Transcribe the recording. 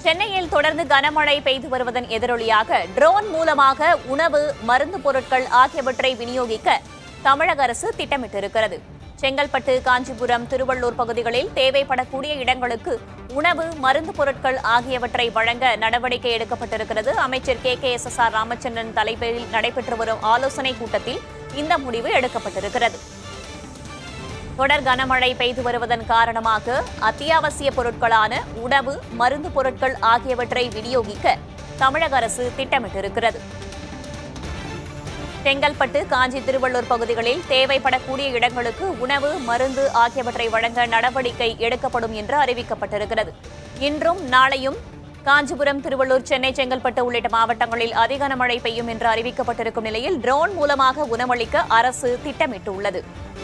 சென்னையில் தொடர்ந்து கனமழை பெய்து வருவதன் எதிரொலியாக ட்ரோன் மூலமாக உணவு மருந்து பொருட்கள் ஆகியவற்றை விநியோகிக்க தமிழக அரசு திட்டமிட்டிருக்கிறது செங்கல்பட்டு காஞ்சிபுரம் திருவள்ளூர் பகுதிகளில் தேவைப்படக்கூடிய இடங்களுக்கு உணவு மருந்து பொருட்கள் ஆகியவற்றை வழங்க நடவடிக்கை எடுக்கப்பட்டிருக்கிறது அமைச்சர் K K S S R Ramachandran தலைமையில் நடைபெற்று வரும் ஆலோசனைக் கூட்டத்தில் இந்த முடிவு எடுக்கப்பட்டிருக்கிறது தொடர் கனமழை பெய்து வருவதன் காரணமாக அத்தியாவசிய பொருட்களான உணவு மருந்து பொருட்கள் ஆகியவற்றை விநியோகிக்க தமிழக அரசு திட்டமிட்டிருக்கிறது செங்கல்பட்டு காஞ்சி திருவள்ளூர் பகுதிகளில் தேவைப்படக்கூடிய இடங்களுக்கு உணவு மருந்து ஆகியவற்றை வழங்க நடவடிக்கை எடுக்கப்படும் என்று அறிவிக்கப்பட்டிருக்கிறது இன்றும் நாளையும் காஞ்சிபுரம் திருவள்ளூர் சென்னை செங்கல்பட்டு உள்ளிட்ட மாவட்டங்களில் அதிக கனமழை பெய்யும் என்று அறிவிக்கப்பட்டிருக்கும் நிலையில் ட்ரோன் மூலமாக உணவளிக்க அரசு திட்டமிட்டுள்ளது